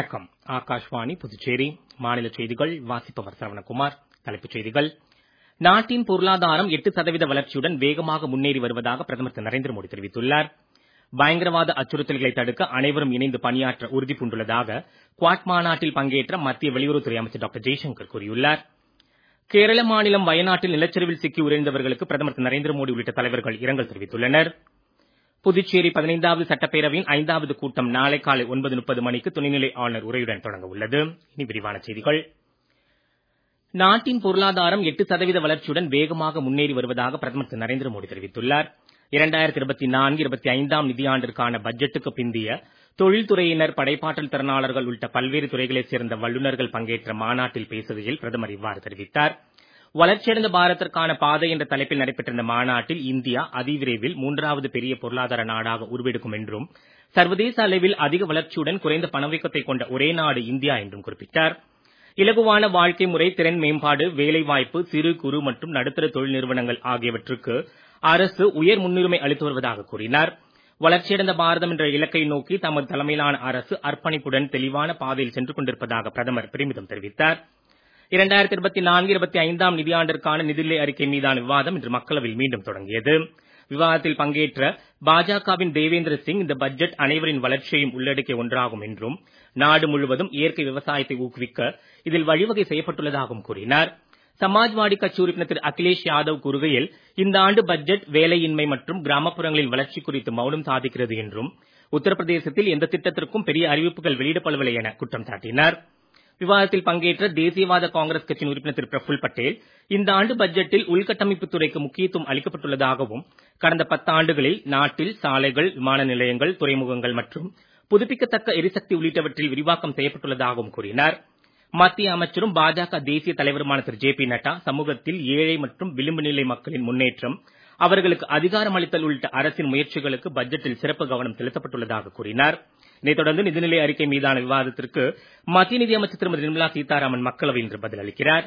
வணக்கம் ஆகாஷ்வாணி புதுச்சேரி மாநில செய்திகள் வாசிப்பவர் சரவணகுமார் தலைப்புச் செய்திகள் நாட்டின் பொருளாதாரம் எட்டு சதவீத வளர்ச்சியுடன் வேகமாக முன்னேறி வருவதாக பிரதமர் திரு நரேந்திர மோடி தெரிவித்துள்ளார் பயங்கரவாத அச்சுறுத்தல்களை தடுக்க அனைவரும் இணைந்து பணியாற்ற உறுதி பூண்டுள்ளதாக குவாட் மாநாட்டில் பங்கேற்ற மத்திய வெளியுறவுத்துறை அமைச்சர் டாக்டர் ஜெய்சங்கர் கூறியுள்ளார் கேரள மாநிலம் வயநாட்டில் நிலச்சரிவில் சிக்கி உயிரிழந்தவர்களுக்கு பிரதமர் திரு நரேந்திர மோடி உள்ளிட்ட தலைவர்கள் இரங்கல் தெரிவித்துள்ளனர் புதுச்சேரி பதினைந்தாவது சட்டப்பேரவையின் ஐந்தாவது கூட்டம் நாளை காலை ஒன்பது முப்பது மணிக்கு துணைநிலை ஆளுநர் உரையுடன் தொடங்க உள்ளது இனி விரிவான செய்திகள் நாட்டின் பொருளாதாரம் எட்டு சதவீத வளர்ச்சியுடன் வேகமாக முன்னேறி வருவதாக பிரதமர் திரு நரேந்திர மோடி தெரிவித்துள்ளார் இரண்டாயிரத்தி இருபத்தி நான்கு இருபத்தி ஐந்தாம் நிதியாண்டிற்கான பட்ஜெட்டுக்கு பிந்திய தொழில்துறையினர் படைப்பாற்றல் திறனாளர்கள் உள்ளிட்ட பல்வேறு துறைகளைச் சேர்ந்த வல்லுநர்கள் பங்கேற்ற மாநாட்டில் பேசுகையில் பிரதமர் இவ்வாறு தெரிவித்தார் வளர்ச்சியடைந்த பாரதத்திற்கான பாதை என்ற தலைப்பில் நடைபெற்ற இந்த மாநாட்டில் இந்தியா அதிவிரைவில் மூன்றாவது பெரிய பொருளாதார நாடாக உருவெடுக்கும் என்றும் சர்வதேச அளவில் அதிக வளர்ச்சியுடன் குறைந்த பணவீக்கத்தை கொண்ட ஒரே நாடு இந்தியா என்றும் குறிப்பிட்டார் இலகுவான வாழ்க்கை முறை திறன் மேம்பாடு வேலைவாய்ப்பு சிறு குறு மற்றும் நடுத்தர தொழில் நிறுவனங்கள் ஆகியவற்றுக்கு அரசு உயர் முன்னுரிமை அளித்து வருவதாக கூறினார் வளர்ச்சியடைந்த பாரதம் என்ற இலக்கை நோக்கி தமது தலைமையிலான அரசு அர்ப்பணிப்புடன் தெளிவான பாதையில் சென்று கொண்டிருப்பதாக பிரதமர் பெருமிதம் தெரிவித்தார் இரண்டாயிரத்தி இருபத்தி நான்கு இருபத்தி ஐந்தாம் நிதியாண்டிற்கான நிதிநிலை அறிக்கை மீதான விவாதம் இன்று மக்களவையில் மீண்டும் தொடங்கியது விவாதத்தில் பங்கேற்ற பாஜகவின் தேவேந்திர சிங் இந்த பட்ஜெட் அனைவரின் வளர்ச்சியையும் உள்ளடக்கிய ஒன்றாகும் என்றும் நாடு முழுவதும் இயற்கை விவசாயத்தை ஊக்குவிக்க இதில் வழிவகை செய்யப்பட்டுள்ளதாகவும் கூறினார் சமாஜ்வாடி கட்சி உறுப்பினர் திரு அகிலேஷ் யாதவ் கூறுகையில் இந்த ஆண்டு பட்ஜெட் வேலையின்மை மற்றும் கிராமப்புறங்களின் வளர்ச்சி குறித்து மௌனம் சாதிக்கிறது என்றும் உத்தரப்பிரதேசத்தில் எந்த திட்டத்திற்கும் பெரிய அறிவிப்புகள் வெளியிடப்படவில்லை என குற்றம் சாட்டினார் விவாதத்தில் பங்கேற்ற தேசியவாத காங்கிரஸ் கட்சியின் உறுப்பினர் திரு பிரஃபுல் பட்டேல் இந்த ஆண்டு பட்ஜெட்டில் உள்கட்டமைப்பு துறைக்கு முக்கியத்துவம் அளிக்கப்பட்டுள்ளதாகவும் கடந்த பத்தாண்டுகளில் நாட்டில் சாலைகள் விமான நிலையங்கள் துறைமுகங்கள் மற்றும் புதுப்பிக்கத்தக்க எரிசக்தி உள்ளிட்டவற்றில் விரிவாக்கம் செய்யப்பட்டுள்ளதாகவும் கூறினார் மத்திய அமைச்சரும் பாஜக தேசிய தலைவருமான திரு ஜே பி நட்டா சமூகத்தில் ஏழை மற்றும் விளிம்பு நிலை மக்களின் முன்னேற்றம் அவர்களுக்கு அதிகாரம் அளித்தல் உள்ளிட்ட அரசின் முயற்சிகளுக்கு பட்ஜெட்டில் சிறப்பு கவனம் செலுத்தப்பட்டுள்ளதாக கூறினார் இதைத் தொடர்ந்து நிதிநிலை அறிக்கை மீதான விவாதத்திற்கு மத்திய நிதியமைச்சர் திருமதி நிர்மலா சீதாராமன் மக்களவையில் இன்று பதிலளிக்கிறார்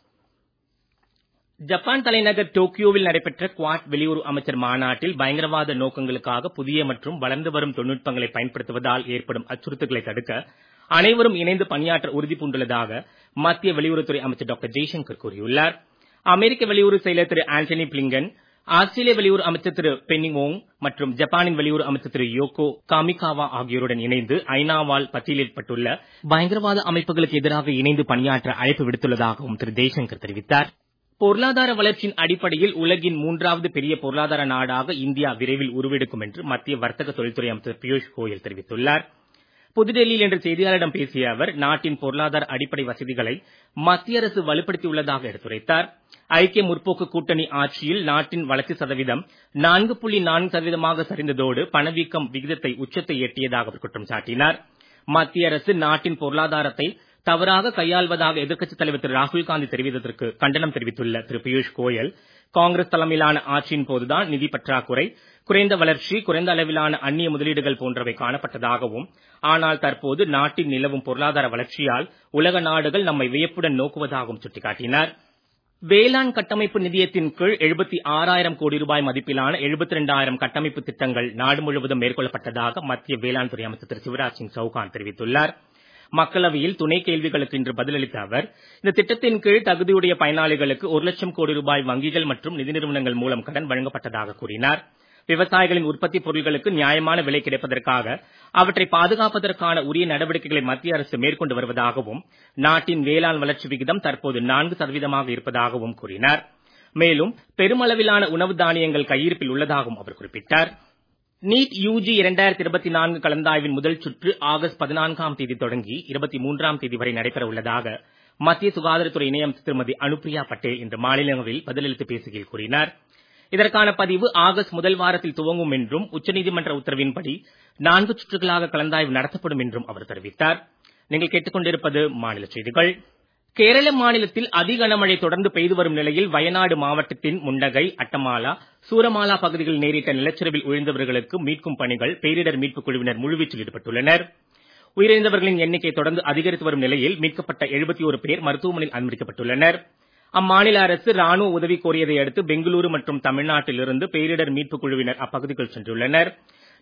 ஜப்பான் தலைநகர் டோக்கியோவில் நடைபெற்ற குவாட் வெளியுறவு அமைச்சர் மாநாட்டில் பயங்கரவாத நோக்கங்களுக்காக புதிய மற்றும் வளர்ந்து வரும் தொழில்நுட்பங்களை பயன்படுத்துவதால் ஏற்படும் அச்சுறுத்தல்களை தடுக்க அனைவரும் இணைந்து பணியாற்ற உறுதி பூண்டுள்ளதாக மத்திய வெளியுறவுத்துறை அமைச்சர் டாக்டர் ஜெய்சங்கர் கூறியுள்ளார் அமெரிக்க வெளியுறவு செயலர் திரு ஆண்டனி பிளிங்கன் ஆஸ்திரேலிய வெளியுறவு அமைச்சர் திரு பென்னி ஓங் மற்றும் ஜப்பானின் வெளியுறவு அமைச்சர் திரு யோகோ காமிகாவா ஆகியோருடன் இணைந்து ஐநாவால் பட்டியலிடப்பட்டுள்ள பயங்கரவாத அமைப்புகளுக்கு எதிராக இணைந்து பணியாற்ற அழைப்பு விடுத்துள்ளதாகவும் திரு ஜெய்சங்கர் தெரிவித்தார் பொருளாதார வளர்ச்சியின் அடிப்படையில் உலகின் மூன்றாவது பெரிய பொருளாதார நாடாக இந்தியா விரைவில் உருவெடுக்கும் என்று மத்திய வர்த்தக தொழில்துறை அமைச்சர் பியூஷ் கோயல் தெரிவித்துள்ளார் புதுடெல்லியில் இன்று செய்தியாளரிடம் பேசிய அவர் நாட்டின் பொருளாதார அடிப்படை வசதிகளை மத்திய அரசு வலுப்படுத்தியுள்ளதாக எடுத்துரைத்தார் ஐக்கிய முற்போக்கு கூட்டணி ஆட்சியில் நாட்டின் வளர்ச்சி சதவீதம் நான்கு புள்ளி நான்கு சதவீதமாக சரிந்ததோடு பணவீக்கம் விகிதத்தை உச்சத்தை எட்டியதாக அவர் குற்றம் சாட்டினார் மத்திய அரசு நாட்டின் பொருளாதாரத்தை தவறாக கையாள்வதாக எதிர்க்கட்சித் தலைவர் திரு ராகுல் காந்தி தெரிவித்ததற்கு கண்டனம் தெரிவித்துள்ள திரு பியூஷ் கோயல் காங்கிரஸ் தலைமையிலான ஆட்சியின் போதுதான் நிதி பற்றாக்குறை குறைந்த வளர்ச்சி குறைந்த அளவிலான அந்நிய முதலீடுகள் போன்றவை காணப்பட்டதாகவும் ஆனால் தற்போது நாட்டின் நிலவும் பொருளாதார வளர்ச்சியால் உலக நாடுகள் நம்மை வியப்புடன் நோக்குவதாகவும் சுட்டிக்காட்டினார் வேளாண் கட்டமைப்பு நிதியத்தின் கீழ் எழுபத்தி ஆறாயிரம் கோடி ரூபாய் மதிப்பிலான எழுபத்தி ரெண்டாயிரம் கட்டமைப்பு திட்டங்கள் நாடு முழுவதும் மேற்கொள்ளப்பட்டதாக மத்திய வேளாண் துறை அமைச்சர் திரு சிவராஜ் சிங் சௌகான் தெரிவித்துள்ளார் மக்களவையில் துணை கேள்விகளுக்கு இன்று பதிலளித்த அவர் இந்த திட்டத்தின் கீழ் தகுதியுடைய பயனாளிகளுக்கு ஒரு லட்சம் கோடி ரூபாய் வங்கிகள் மற்றும் நிதி நிறுவனங்கள் மூலம் கடன் வழங்கப்பட்டதாக கூறினார் விவசாயிகளின் உற்பத்தி பொருட்களுக்கு நியாயமான விலை கிடைப்பதற்காக அவற்றை பாதுகாப்பதற்கான உரிய நடவடிக்கைகளை மத்திய அரசு மேற்கொண்டு வருவதாகவும் நாட்டின் வேளாண் வளர்ச்சி விகிதம் தற்போது நான்கு சதவீதமாக இருப்பதாகவும் கூறினார் மேலும் பெருமளவிலான உணவு தானியங்கள் கையிருப்பில் உள்ளதாகவும் அவர் குறிப்பிட்டார் நீட் யூஜி இரண்டாயிரத்தி இருபத்தி நான்கு கலந்தாய்வின் முதல் சுற்று ஆகஸ்ட் பதினான்காம் தேதி தொடங்கி இருபத்தி மூன்றாம் தேதி வரை நடைபெற உள்ளதாக மத்திய சுகாதாரத்துறை இணையமைச்சர் திருமதி அனுப்பிரியா பட்டேல் இன்று மாநிலங்களவையில் பதிலளித்து பேசுகையில் கூறினார் இதற்கான பதிவு ஆகஸ்ட் முதல் வாரத்தில் துவங்கும் என்றும் உச்சநீதிமன்ற உத்தரவின்படி நான்கு சுற்றுகளாக கலந்தாய்வு நடத்தப்படும் என்றும் அவர் தெரிவித்தார் நீங்கள் கேட்டுக்கொண்டிருப்பது மாநில செய்திகள் கேரள மாநிலத்தில் அதி கனமழை தொடர்ந்து பெய்து வரும் நிலையில் வயநாடு மாவட்டத்தின் முண்டகை அட்டமாலா சூரமாலா பகுதிகளில் நேரிட்ட நிலச்சரிவில் விழுந்தவர்களுக்கு மீட்கும் பணிகள் பேரிடர் மீட்புக் குழுவினர் முழுவீச்சில் ஈடுபட்டுள்ளனர் உயிரிழந்தவர்களின் எண்ணிக்கை தொடர்ந்து அதிகரித்து வரும் நிலையில் மீட்கப்பட்ட எழுபத்தி ஒரு பேர் மருத்துவமனையில் அனுமதிக்கப்பட்டுள்ளனர் அம்மாநில அரசு ராணுவ உதவி கோரியதை அடுத்து பெங்களூரு மற்றும் தமிழ்நாட்டில் இருந்து பேரிடர் மீட்புக் குழுவினர் அப்பகுதிக்குள் சென்றுள்ளனர்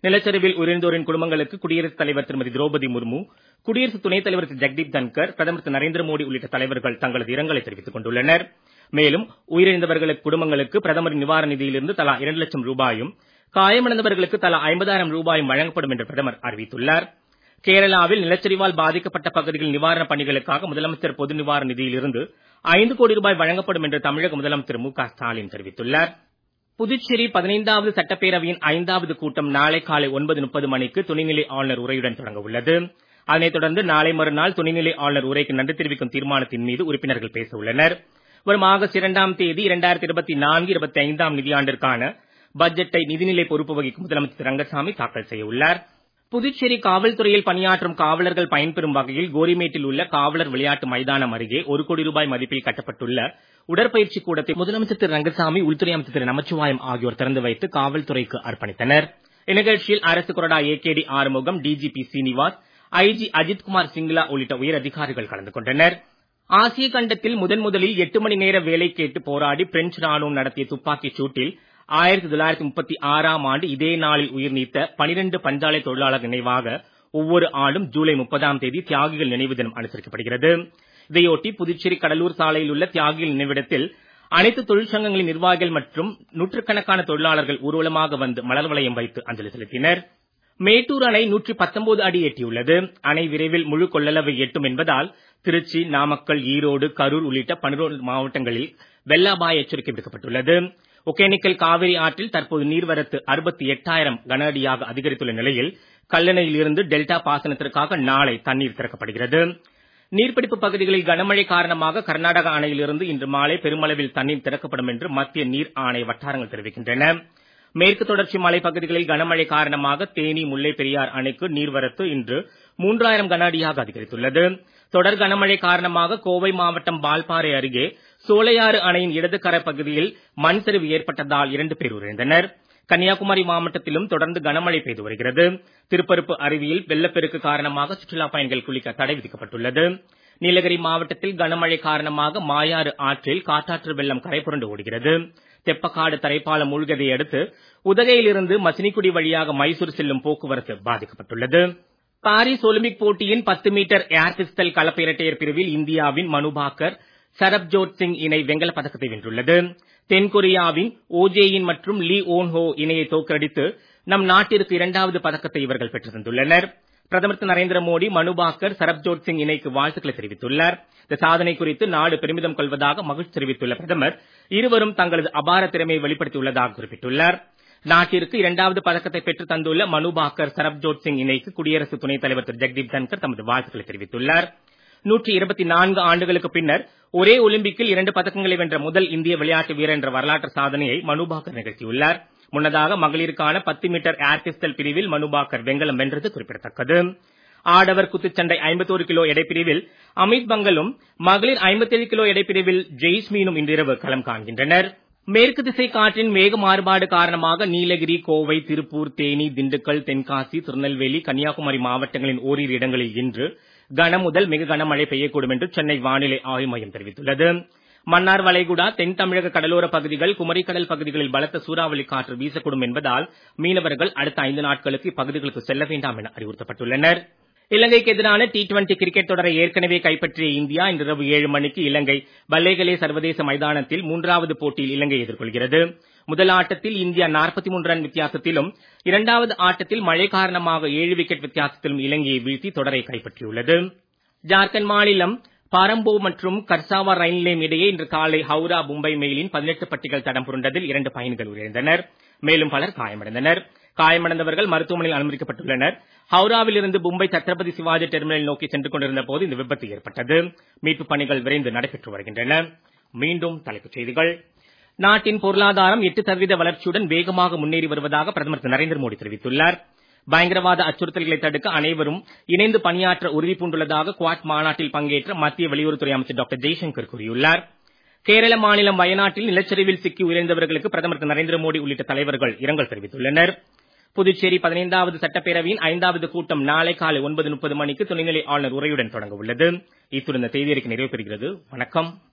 நிலச்சரிவில் உயிரிழந்தோரின் குடும்பங்களுக்கு குடியரசுத் தலைவர் திருமதி திரௌபதி முர்மு குடியரசு துணைத் தலைவர் திரு ஜெக்தீப் தன்கர் பிரதமர் திரு நரேந்திர மோடி உள்ளிட்ட தலைவர்கள் தங்களது இரங்கலை தெரிவித்துக் கொண்டுள்ளனர் மேலும் உயிரிழந்தவர்களுக்கு குடும்பங்களுக்கு பிரதமரின் நிவாரண நிதியிலிருந்து தலா இரண்டு லட்சம் ரூபாயும் காயமடைந்தவர்களுக்கு தலா ஐம்பதாயிரம் ரூபாயும் வழங்கப்படும் என்று பிரதமர் அறிவித்துள்ளார் கேரளாவில் நிலச்சரிவால் பாதிக்கப்பட்ட பகுதிகளில் நிவாரணப் பணிகளுக்காக முதலமைச்சர் பொது நிவாரண நிதியிலிருந்து ஐந்து கோடி ரூபாய் வழங்கப்படும் என்று தமிழக முதலமைச்சர் மு க ஸ்டாலின் தெரிவித்துள்ளார் புதுச்சேரி பதினைந்தாவது சட்டப்பேரவையின் ஐந்தாவது கூட்டம் நாளை காலை ஒன்பது முப்பது மணிக்கு துணைநிலை ஆளுநர் உரையுடன் தொடங்க உள்ளது அதனைத் தொடர்ந்து நாளை மறுநாள் துணைநிலை ஆளுநர் உரைக்கு நன்றி தெரிவிக்கும் தீர்மானத்தின் மீது உறுப்பினர்கள் பேச உள்ளனர் வரும் ஆகஸ்ட் இரண்டாம் தேதி இரண்டாயிரத்தி இருபத்தி நான்கு இருபத்தி ஐந்தாம் நிதியாண்டிற்கான பட்ஜெட்டை நிதிநிலை பொறுப்பு வகிக்கும் முதலமைச்சர் ரங்கசாமி தாக்கல் செய்ய உள்ளார் புதுச்சேரி காவல்துறையில் பணியாற்றும் காவலர்கள் பயன்பெறும் வகையில் கோரிமேட்டில் உள்ள காவலர் விளையாட்டு மைதானம் அருகே ஒரு கோடி ரூபாய் மதிப்பில் கட்டப்பட்டுள்ள உடற்பயிற்சி கூடத்தை முதலமைச்சர் திரு ரங்கசாமி உள்துறை அமைச்சர் திரு நமச்சிவாயம் ஆகியோர் திறந்து வைத்து காவல்துறைக்கு அர்ப்பணித்தனர் இந்நிகழ்ச்சியில் அரசு கொறடா AKT Arumugam DGP Srinivas IG Ajithkumar Singla உள்ளிட்ட உயர் அதிகாரிகள் கலந்து கொண்டனர் ஆசிய கண்டத்தில் முதன் முதலில் எட்டு மணி நேர வேலை கேட்டு போராடி பிரெஞ்சு ராணுவம் நடத்திய துப்பாக்கிச் சூட்டில் ஆயிரத்தி தொள்ளாயிரத்தி முப்பத்தி ஆறாம் ஆண்டு இதே நாளில் உயிர் நீத்த பனிரெண்டு பஞ்சாலை தொழிலாளர் நினைவாக ஒவ்வொரு ஆண்டும் ஜூலை முப்பதாம் தேதி தியாகிகள் நினைவு தினம் அனுசரிக்கப்படுகிறது இதையொட்டி புதுச்சேரி கடலூர் சாலையில் உள்ள தியாகிகள் நினைவிடத்தில் அனைத்து தொழிற்சங்கங்களின் நிர்வாகிகள் மற்றும் நூற்றுக்கணக்கான தொழிலாளர்கள் ஊர்வலமாக வந்து மலர் வளையம் வைத்து அஞ்சலி செலுத்தினர் மேட்டூர் அணை நூற்றி பத்தொன்பது அடி எட்டியுள்ளது அணை விரைவில் முழு கொள்ளளவை எட்டும் என்பதால் திருச்சி நாமக்கல் ஈரோடு கரூர் உள்ளிட்ட பனிரொரு மாவட்டங்களில் வெள்ள அபாய எச்சரிக்கை விடுக்கப்பட்டுள்ளது ஒகேனக்கல் காவிரி ஆற்றில் தற்போது நீர்வரத்து அறுபத்தி எட்டாயிரம் கன அடியாக அதிகரித்துள்ள நிலையில் கல்லணையில் இருந்து டெல்டா பாசனத்திற்காக நாளை தண்ணீர் திறக்கப்படுகிறது நீர்பிடிப்பு பகுதிகளில் கனமழை காரணமாக கர்நாடக அணையிலிருந்து இன்று மாலை பெருமளவில் தண்ணீர் திறக்கப்படும் என்று மத்திய நீர் ஆணைய வட்டாரங்கள் தெரிவிக்கின்றன மேற்கு தொடர்ச்சி மலைப்பகுதிகளில் கனமழை காரணமாக தேனி முல்லை பெரியார் அணைக்கு நீர்வரத்து இன்று மூன்றாயிரம் கன அடியாக அதிகரித்துள்ளது தொடர் கனமழை காரணமாக கோவை மாவட்டம் வால்பாறை அருகே சோலையாறு அணையின் இடது கரை பகுதியில் மண் சரிவு ஏற்பட்டதால் இரண்டு பேர் உயிரிழந்தனர் கன்னியாகுமரி மாவட்டத்திலும் தொடர்ந்து கனமழை பெய்து வருகிறது திருப்பருப்பு அருவியில் வெள்ளப்பெருக்கு காரணமாக சுற்றுலா பயணிகள் குளிக்க தடை விதிக்கப்பட்டுள்ளது நீலகிரி மாவட்டத்தில் கனமழை காரணமாக மாயாறு ஆற்றில் காட்டாற்று வெள்ளம் கரைபுரண்டு ஓடுகிறது தெப்பக்காடு தரைப்பாலம் மூழ்கியதை அடுத்து உதகையிலிருந்து மசினிக்குடி வழியாக மைசூர் செல்லும் போக்குவரத்து பாதிக்கப்பட்டுள்ளது பாரிஸ் ஒலிம்பிக் போட்டியின் பத்து மீட்டர் ஏர் பிஸ்டல் கலப்பு இரட்டையர் பிரிவில் இந்தியாவின் மனுபாக்கர் சரப்ஜோத் சிங் இணை வெங்கலப் பதக்கத்தை வென்றுள்ளது தென்கொரியாவின் ஓஜேயின் மற்றும் லீ ஓன் ஹோ இணையை தோற்கடித்து நம் நாட்டிற்கு இரண்டாவது பதக்கத்தை இவர்கள் பெற்று தந்துள்ளனர் பிரதமர் திரு நரேந்திர மோடி மனுபாக்கர் சரப்ஜோத் சிங் இணைக்கு வாழ்த்துக்களை தெரிவித்துள்ளார் இந்த சாதனை குறித்து நாடு பெருமிதம் கொள்வதாக மகிழ்ச்சி தெரிவித்துள்ள பிரதமர் இருவரும் தங்களது அபார திறமையை வெளிப்படுத்தியுள்ளதாக குறிப்பிட்டுள்ளார் நாட்டிற்கு இரண்டாவது பதக்கத்தை பெற்று தந்துள்ள மனுபாக்கர் சரப்ஜோத் சிங் இணைக்கு குடியரசு துணைத் தலைவர் திரு ஜெக்தீப் தன்கர் தமது வாழ்த்துக்களை தெரிவித்துள்ளார் நூற்றி இருபத்தி நான்கு ஆண்டுகளுக்கு பின்னர் ஒரே ஒலிம்பிக்கில் இரண்டு பதக்கங்களை வென்ற முதல் இந்திய விளையாட்டு வீரர் என்ற வரலாற்று சாதனையை மனுபாக்கர் நிகழ்த்தியுள்ளார் முன்னதாக மகளிருக்கான பத்து மீட்டர் ஏர் பிஸ்டல் பிரிவில் மனுபாக்கர் வெங்கலம் வென்றது குறிப்பிடத்தக்கது ஆடவர் குத்துச்சண்டை ஐம்பத்தோரு கிலோ எடைப்பிரிவில் அமித் பங்கலும் மகளிர் ஐம்பத்தேழு கிலோ எடைப்பிரிவில் ஜெய்ஸ்மீனும் இன்றிரவு களம் காண்கின்றனர் மேற்கு திசை காற்றின் வேக மாறுபாடு காரணமாக நீலகிரி கோவை திருப்பூர் தேனி திண்டுக்கல் தென்காசி திருநெல்வேலி கன்னியாகுமரி மாவட்டங்களின் ஓரிரு இடங்களில் இன்று கன முதல் மிக கனமழை பெய்யக்கூடும் என்று சென்னை வானிலை ஆய்வு மையம் தெரிவித்துள்ளது மன்னார் வளைகுடா தென் தமிழக கடலோர பகுதிகள் குமரிக்கடல் பகுதிகளில் பலத்த சூறாவளி காற்று வீசக்கூடும் என்பதால் மீனவர்கள் அடுத்த ஐந்து நாட்களுக்கு இப்பகுதிகளுக்கு செல்ல வேண்டாம் என அறிவுறுத்தப்பட்டுள்ளனர் இலங்கைக்கு எதிரான டி டுவெண்டி கிரிக்கெட் தொடரை ஏற்கனவே கைப்பற்றிய இந்தியா இன்றிரவு ஏழு மணிக்கு இலங்கை பல்லேகலே சர்வதேச மைதானத்தில் மூன்றாவது போட்டியில் இலங்கை எதிர்கொள்கிறது முதல் ஆட்டத்தில் இந்தியா நாற்பத்தி மூன்று ரன் வித்தியாசத்திலும் இரண்டாவது ஆட்டத்தில் மழை காரணமாக ஏழு விக்கெட் வித்தியாசத்திலும் இலங்கையை வீழ்த்தி தொடரை கைப்பற்றியுள்ளது ஜார்க்கண்ட் மாநிலம் பாரம்போ மற்றும் கர்சாவா ரயில் நிலையம் இடையே இன்று காலை ஹவுரா மும்பை மெயிலின் பதினெட்டு பட்டிகள் தடம் புரண்டதில் இரண்டு பயணிகள் உயிரிழந்தனர் மேலும் பலர் காயமடைந்தனர் காயமடைந்தவர்கள் மருத்துவமனையில் அனுமதிக்கப்பட்டுள்ளனர் ஹவுராவில் இருந்து மும்பை சத்ரபதி சிவாஜி டெர்மினல் நோக்கி சென்று கொண்டிருந்த போது இந்த விபத்து ஏற்பட்டது மீட்பு பணிகள் விரைந்து நடைபெற்று வருகின்றன மீண்டும் தலைப்புச் செய்திகள் நாட்டின் பொருளாதாரம் எட்டு சதவீத வளர்ச்சியுடன் வேகமாக முன்னேறி வருவதாக பிரதமர் திரு நரேந்திர மோடி தெரிவித்துள்ளார் பயங்கரவாத அச்சுறுத்தல்களை தடுக்க அனைவரும் இணைந்து பணியாற்ற உறுதி பூண்டுள்ளதாக குவாட் மாநாட்டில் பங்கேற்ற மத்திய வெளியுறவுத்துறை அமைச்சர் டாக்டர் ஜெய்சங்கர் கூறியுள்ளார் கேரள மாநிலம் வயநாட்டில் நிலச்சரிவில் சிக்கி உயிரிழந்தவர்களுக்கு பிரதமர் திரு நரேந்திர மோடி உள்ளிட்ட தலைவர்கள் இரங்கல் தெரிவித்துள்ளனர் புதுச்சேரி பதினைந்தாவது சட்டப்பேரவையின் ஐந்தாவது கூட்டம் நாளை காலை ஒன்பது முப்பது மணிக்கு துணைநிலை ஆளுநர் உரையுடன் தொடங்க உள்ளது இத்துடன் இந்த செய்தியறிக்கை நிறைவு பெறுகிறது வணக்கம்